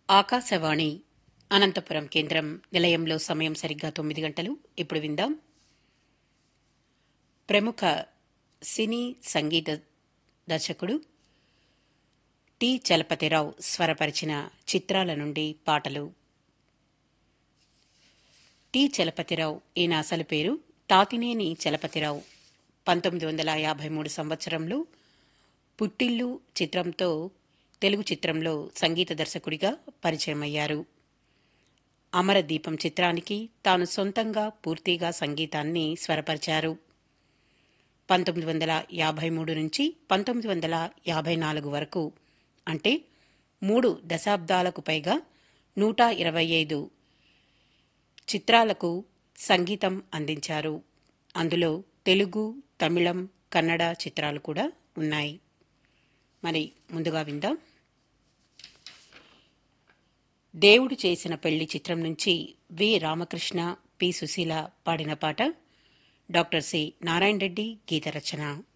ఆకాశవాణి అనంతపురం కేంద్రం నిలయంలో సమయం సరిగ్గా తొమ్మిది గంటలు ఇప్పుడు విందాం ప్రముఖ సినీ సంగీత దర్శకుడు టి చలపతిరావు స్వరపరిచిన చిత్రాల నుండి పాటలు టి చలపతిరావు ఈయన అసలు పేరు తాతినేని చలపతిరావు పంతొమ్మిది వందల యాభై మూడు సంవత్సరంలో పుట్టిల్లు చిత్రంతో తెలుగు చిత్రంలో సంగీత దర్శకుడిగా పరిచయమయ్యారు అమరదీపం చిత్రానికి తాను సొంతంగా పూర్తిగా సంగీతాన్ని స్వరపరిచారు పంతొమ్మిది వందల యాభై మూడు నుంచి పంతొమ్మిది వందల యాభై నాలుగు వరకు అంటే మూడు దశాబ్దాలకు పైగా నూట ఇరవై ఐదు చిత్రాలకు సంగీతం అందించారు అందులో తెలుగు తమిళం కన్నడ చిత్రాలు కూడా ఉన్నాయి మరి ముందుగా విందాం దేవుడు చేసిన పెళ్లి చిత్రం నుంచి వి రామకృష్ణ పి సుశీల పాడిన పాట డాక్టర్ సి నారాయణ రెడ్డి గీత రచన